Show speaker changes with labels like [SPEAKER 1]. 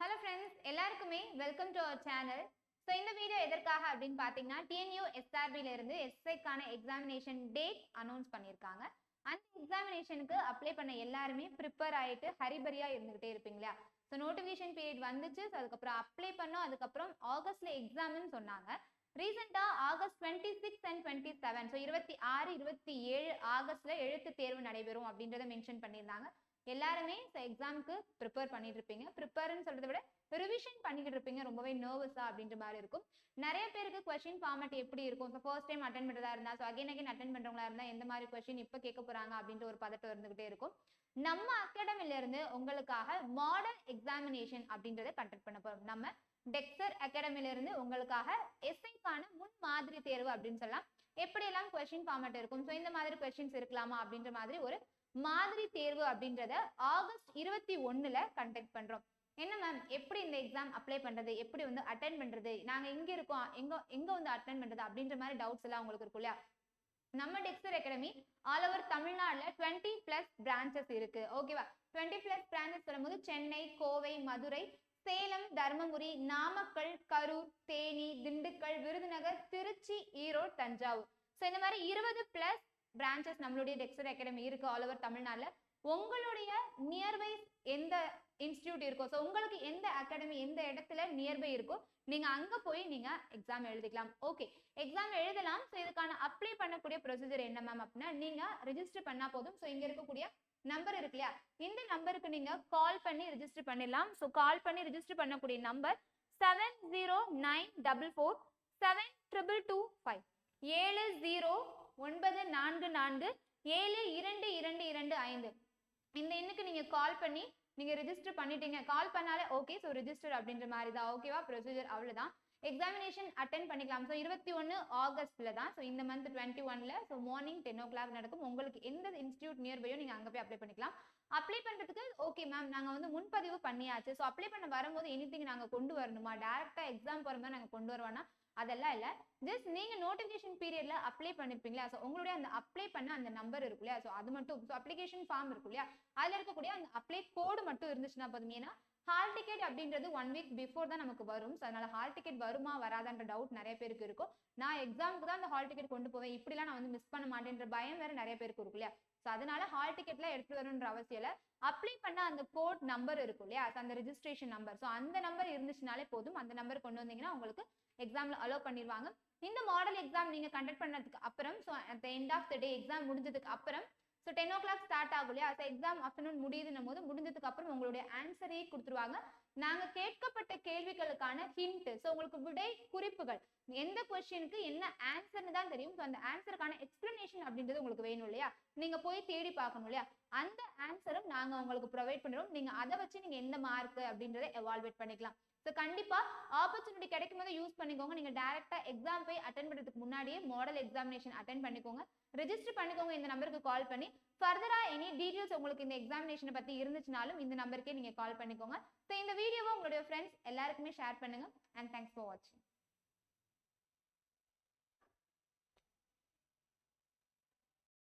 [SPEAKER 1] hello friends எல்லாருக்குமே welcome to our channel so இந்த video எதற்காக அப்படின்னு பார்த்தீங்கன்னா டிஎன்யூ எஸ்ஆர்பில இருந்து எஸ்ஐக்கான எக்ஸாமினேஷன் டேட் அனௌன்ஸ் பண்ணியிருக்காங்க அந்த எக்ஸாமினேஷனுக்கு அப்ளை பண்ண எல்லாருமே ப்ரிப்பேர் ஆகிட்டு ஹரிபரியா இருந்துகிட்டே இருப்பீங்களா ஸோ நோட்டிஃபிகேஷன் பீரியட் வந்துச்சு ஸோ அதுக்கப்புறம் அப்ளை பண்ணோம் அதுக்கப்புறம் ஆகஸ்ட்ல எக்ஸாம்னு சொன்னாங்க ரீசெண்டாக August twenty six and twenty seven so இருபத்தி ஆறு இருபத்தி ஏழு ஆகஸ்ட்ல எழுத்து தேர்வு நடைபெறும் அப்படின்றத மென்ஷன் பண்ணியிருந்தாங்க எல்லாருமே எக்ஸாமுக்கு ப்ரிப்பேர் பண்ணிட்டு இருப்பீங்க ப்ரிப்பேர்னு சொல்றதை விட ரிவிஷன் பண்ணிக்கிட்டு இருப்பீங்க ரொம்பவே நர்வஸா அப்படின்ற மாதிரி இருக்கும் நிறைய பேருக்கு கொஸ்டின் ஃபார்மட் எப்படி இருக்கும் ஸோ ஃபர்ஸ்ட் டைம் அட்டன் பண்ணுறதா இருந்தா ஸோ அகைன் அகைன் அட்டன் பண்றவங்களா இருந்தா எந்த மாதிரி கொஸ்டின் இப்போ கேட்க போறாங்க அப்படின்ற ஒரு பதட்டம் இருந்துகிட்டே இருக்கும் நம்ம அகாடமில இருந்து உங்களுக்காக மாடல் எக்ஸாமினேஷன் அப்படின்றத கண்டக்ட் பண்ண போறோம் நம்ம டெக்ஸர் அகாடமில இருந்து உங்களுக்காக எஸ்ஐக்கான முன் மாதிரி தேர்வு அப்படின்னு சொல்லலாம் எப்படியெல்லாம் கொஸ்டின் ஃபார்மட் இருக்கும் ஸோ இந்த மாதிரி கொஸ்டின்ஸ் இருக்கலாமா அப்படின்ற மாதிரி ஒரு மாதிரி தேர்வு அப்படின்றத ஆகஸ்ட் இருபத்தி ஒண்ணுல கண்டக்ட் பண்றோம் என்ன மேம் எப்படி இந்த எக்ஸாம் அப்ளை பண்றது எப்படி வந்து அட்டன் பண்றது நாங்க எங்க இருக்கோம் எங்க எங்க வந்து அட்டன் பண்றது அப்படின்ற மாதிரி டவுட்ஸ் எல்லாம் உங்களுக்கு இருக்கும் இல்லையா நம்ம டெக்ஸ்டர் அகாடமி ஆல் ஓவர் தமிழ்நாடுல டுவெண்ட்டி பிளஸ் பிரான்ச்சஸ் இருக்கு ஓகேவா டுவெண்ட்டி பிளஸ் பிரான்ச்சஸ் வரும்போது சென்னை கோவை மதுரை சேலம் தருமபுரி நாமக்கல் கரூர் தேனி திண்டுக்கல் விருதுநகர் திருச்சி ஈரோடு தஞ்சாவூர் ஸோ இந்த மாதிரி இருபது பிளஸ் பிரான்ச்சஸ் நம்மளுடைய Dexter Academy all over over தமிழ்நாடுல உங்களுடைய நியர்பை எந்த இன்ஸ்டியூட் இருக்கோ ஸோ உங்களுக்கு எந்த அகாடமி எந்த இடத்துல நியர்பை இருக்கோ நீங்க அங்க போய் நீங்க எக்ஸாம் எழுதிக்கலாம் ஓகே எக்ஸாம் எழுதலாம் ஸோ இதுக்கான அப்ளை பண்ணக்கூடிய ப்ரொசீஜர் என்ன மேம் அப்படின்னா நீங்க ரிஜிஸ்டர் பண்ணா போதும் ஸோ இங்க இருக்கக்கூடிய நம்பர் இருக்கு இல்லையா இந்த நம்பருக்கு நீங்க கால் பண்ணி ரிஜிஸ்டர் பண்ணிடலாம் ஸோ கால் பண்ணி ரிஜிஸ்டர் பண்ணக்கூடிய number seven zero nine double four seven triple two five ஏழு ஜீரோ ஒன்பது நான்கு நான்கு ஏழு இரண்டு இரண்டு இரண்டு ஐந்து இந்த எண்ணுக்கு நீங்க கால் பண்ணி நீங்க ரிஜிஸ்டர் பண்ணிட்டீங்க கால் பண்ணாலே ஓகே ஸோ ரிஜிஸ்டர் அப்படின்ற மாதிரி தான் ஓகேவா ப்ரொசீஜர் அவ்வளவுதான் எக்ஸாமினேஷன் அட்டன் பண்ணிக்கலாம் ஸோ இருபத்தி ஒன்று ஆகஸ்ட்ல தான் ஸோ இந்த மந்த் டுவெண்ட்டி ஒன்ல so morning ten o'clock நடக்கும் உங்களுக்கு எந்த இன்ஸ்டியூட் நியர்பையோ நீங்க அங்கே போய் அப்ளை பண்ணிக்கலாம் அப்ளை பண்றதுக்கு ஓகே மேம் நாங்க வந்து முன்பதிவு பண்ணியாச்சு ஸோ அப்ளை பண்ண வரும்போது எனிதிங் நாங்க கொண்டு வரணுமா டேரக்டா எக்ஸாம் போற மாதிரி நாங்க கொண்டு வருவோம்னா அதெல்லாம் இல்ல ஜஸ்ட் நீங்க நோட்டிபிகேஷன் பீரியட்ல அப்ளை பண்ணிருப்பீங்களா ஸோ உங்களுடைய அந்த அப்ளை பண்ண அந்த நம்பர் இருக்கு இல்லையா ஸோ அது மட்டும் ஸோ அப்ளிகேஷன் ஃபார்ம் இருக்கு இல்லையா அதுல இருக்கக்கூடிய அந்த அப்ளை கோடு மட்டும் இருந்துச்சுன்னா போதும் ஏன்னா ஹால் டிக்கெட் அப்படின்றது ஒன் வீக் பிஃபோர் தான் நமக்கு வரும் ஸோ அதனால ஹால் டிக்கெட் வருமா வராதான்ற டவுட் நிறைய பேருக்கு இருக்கும் நான் எக்ஸாமுக்கு தான் அந்த ஹால் டிக்கெட் கொண்டு போவேன் இப்படிலாம் நான் வந்து மிஸ் பண்ண மாட்டேன்ற பயம் வேற நிறைய பேருக்கு இருக்கும் இல்லையா ஸோ அதனால ஹால் டிக்கெட்லாம் எடுத்து வரணுன்ற அவசியம் இல்லை அப்ளை பண்ண அந்த கோட் நம்பர் இருக்கும் இல்லையா அந்த ரெஜிஸ்ட்ரேஷன் நம்பர் ஸோ அந்த நம்பர் இருந்துச்சுனாலே போதும் அந்த நம்பர் கொண்டு வந்தீங்கன்னா உங்களுக்கு எக்ஸாம்ல அலோவ் பண்ணிடுவாங்க இந்த மாடல் எக்ஸாம் நீங்க கண்டக்ட் பண்ணதுக்கு அப்புறம் so at end of the day exam முடிஞ்சதுக்கு அப்புறம் so ten o'clock start ஆகும் இல்லையா ஸோ எக்ஸாம் ஆஃப்டர்நூன் முடியுதுன்னும் போது முடிஞ்சதுக்கு அப்புறம் உங்களுடைய ஆன்சரையே கொடுத்துருவாங்க நாங்க கேட்கப்பட்ட கேள்விகளுக்கான ஹிண்ட் ஸோ உங்களுக்கு விடை குறிப்புகள் எந்த கொஸ்டினுக்கு என்ன ஆன்சர்னு தான் தெரியும் ஸோ அந்த ஆன்சருக்கான எக்ஸ்பிளனேஷன் அப்படின்றது உங்களுக்கு வேணும் இல்லையா நீங்க போய் தேடி பார்க்கணும் இல்லையா அந்த ஆன்சரும் நாங்க உங்களுக்கு ப்ரொவைட் பண்ணுறோம் நீங்க அதை வச்சு நீங்க எந்த மார்க் அப்படின்றத எவால்வேட் பண்ணிக்கலாம் ஸோ கண்டிப்பா ஆப்பர்ச்சுனிட்டி கிடைக்கும் போது யூஸ் பண்ணிக்கோங்க நீங்க டேரக்டா எக்ஸாம் போய் அட்டன் பண்றதுக்கு முன்னாடியே மாடல் எக்ஸாமினேஷன் அட்டன் பண்ணிக்கோங்க ரெஜிஸ்டர் பண்ணிக்கோங்க இந்த நம்பருக்கு கால் பண்ணி ஃபர்தரா எனி டீடைல்ஸ் உங்களுக்கு இந்த எக்ஸாமினேஷனை பத்தி இருந்துச்சுனாலும் இந்த நம்பருக்கே நீங்க கால் பண்ணிக்கோங்க ஸோ இந்த வீடியோவை உங்களுடைய ஃப்ரெண்ட்ஸ் எல்லாருக்குமே ஷேர் பண்ணுங்க அண்ட் தேங்க்ஸ் ஃபார் வாட்சிங்